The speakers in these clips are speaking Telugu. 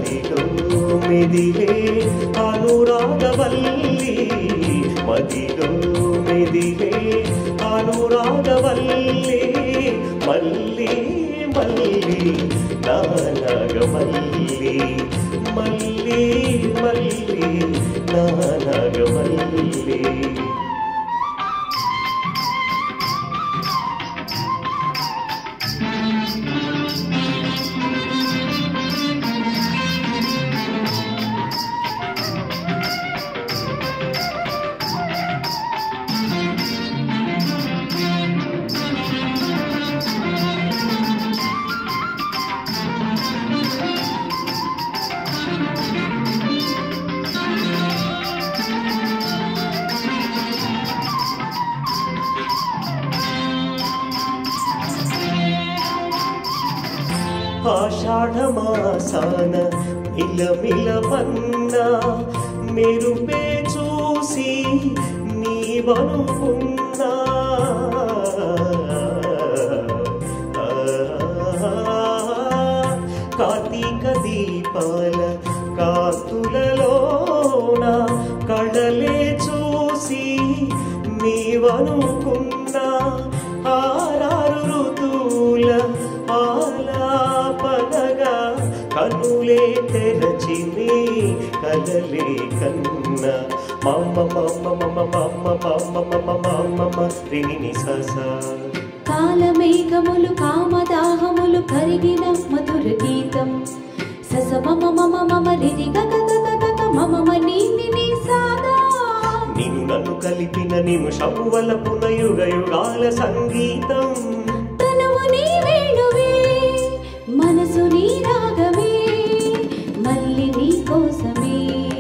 మదిలో మెదిలే అనురాగవల్లి మదిలో మెదిలే అనురాగవల్లి మల్లి మల్లి నానగమల్లి మల్లి మల్లి నానగమల్లి ఆషాఢమాసాన మిలమిలమన్న మెరుపే చూసి నీవనుకున్నా కార్తీక దీపాల కాతులలోన కడలే చూసి నీవనుకున్నా ఆరారు ఋతువుల ఆలాపనగా కనులే తెరచి నీ కలలే కన్న మమ్మ మమ్మ మమ్మ మమ్మ మమ్మ మమ్మ మమ్మ మమ్మ రిని ససా కాలమేఘములు కామదాహములు కరిగిన మధుర గీతం సస మమ మమ మమ రిరి గగ గగ గగ మమ మని నిని సాదా నిన్ను నన్ను కలిపిన నిమిషము వలపున యుగ యుగాల సంగీతం తనువు నీ వేణువే మనసు నీ రాగమే మళ్ళీ నీ కోసమే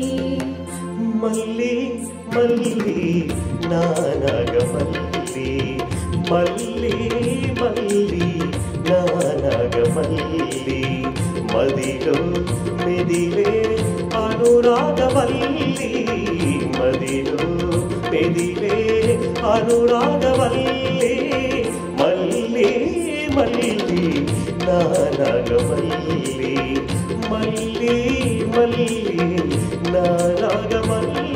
మళ్ళీ మళ్ళీ నానగమల్లి మళ్ళీ మళ్ళీ నానగమల్లి మదిలో మెదిలే అనురాగవల్లి మదిలో మెదిలే అనురాగవల్లి మళ్ళీ మళ్ళీ నానగమల్లి మళ్ళీ మళ్ళీ నానగమల్లి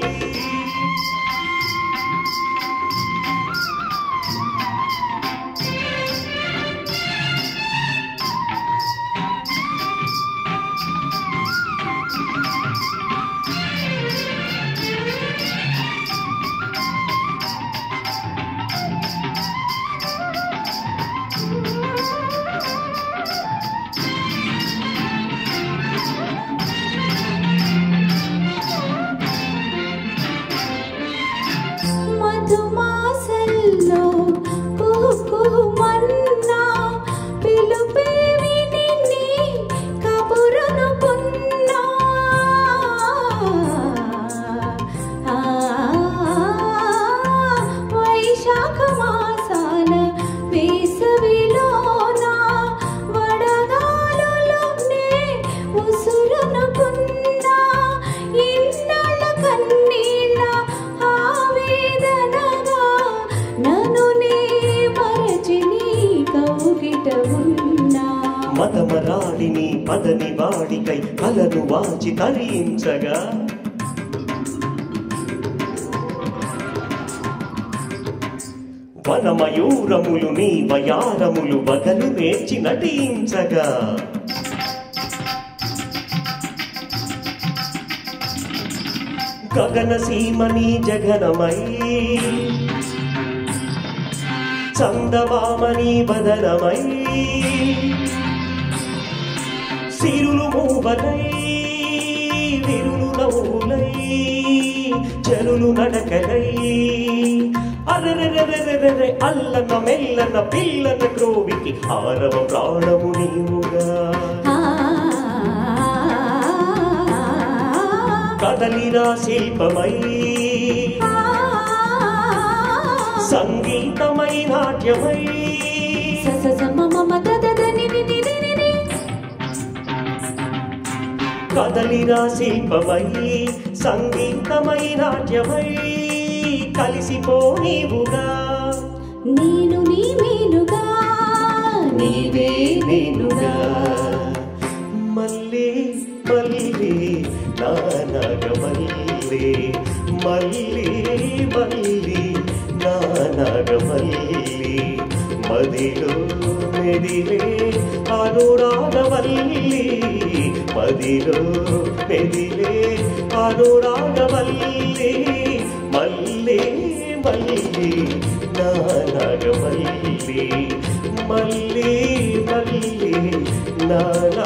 మధుమాసల్లో కుహు కుహు మన్నా పిలుపే విని నీ కబురనుకున్నా ఆ, వైశాఖ మాసాన వేసవిలోన వడగాలులోనే ఉసురనుకున్నా ఇన్నాళ్ళ కన్నీళ్ళ ఆవేదనగా నన్ను నీ మరచి నీ కౌగిట ఉన్నా మతమరాడిని పదని వాడికై కలను వాచి తరించగా వనమయూరములు నీ వయారములు వగలు నేర్చి నటించగా గగన సీమని జగనమై చందమామని బదనమై సిరులు మూవలై విరులు నవ్వులై చెరులు నడకలై అరెరెరెరెరెరె అల్లన మెల్లన పిల్లన క్రోవికి ఆరవ ప్రాణము నీవుగా ఆ, కదలిరా శిల్పమై ఆ, సంగీతమై నాట్యమై స స స మ మ మ ద ద ద ని ని ని ని ని ని. కదలిరా శిల్పమై సంగీతమై నాట్యమై కలిసిపో నీవుగా నేను నీ మీనుగా నీవే నేనుగా మళ్ళీ మల్లి నా నాగమల్లి మల్లి మల్లి నా నాగమల్లి మదిలో మెదిలే అనురాగవల్లి మదిలో మెదిలే అనురాగవల్లి మల్లి మల్లి నా నాగమల్లి మల్లి మల్లి నా